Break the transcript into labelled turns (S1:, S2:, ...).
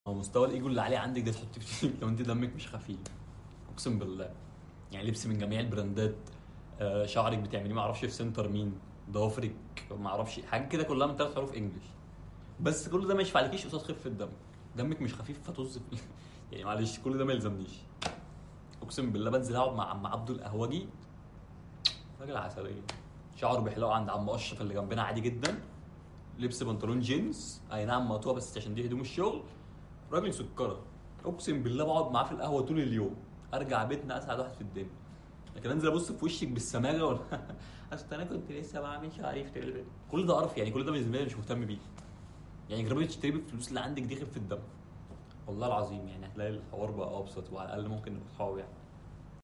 S1: هو مستوى الايجو اللي عليه عندك ده تحط فيه لو انت دمك مش خفيف اقسم بالله يعني لبس من جميع البراندات آه، شعرك بتعمليه ما اعرفش في سنتر مين ضوافرك ما اعرفش حاجات كده كلها من ثلاث حروف انجلش بس كل ده ما يشفعلكيش قصاد خفه الدم دمك مش خفيف فطز في يعني معلش كل ده ما يلزمنيش اقسم بالله بنزل اقعد مع عم عبده القهوجي راجل عسليه شعره بيحلقه عند عم اشرف اللي جنبنا عادي جدا لبس بنطلون جينز اي نعم مقطوع بس عشان دي هدوم الشغل راجل سكره اقسم بالله بقعد معاه في القهوه طول اليوم ارجع بيتنا اسعد واحد في الدنيا لكن انزل ابص في وشك بالسماجه ولا اصل انا كنت لسه بعمل شعري في تلفزيون كل ده قرف يعني كل ده بالنسبه لي مش مهتم بيه يعني جربي تشتري بالفلوس اللي عندك دي خفه الدم والله العظيم يعني هتلاقي الحوار بقى ابسط وعلى الاقل ممكن نبقى اصحاب يعني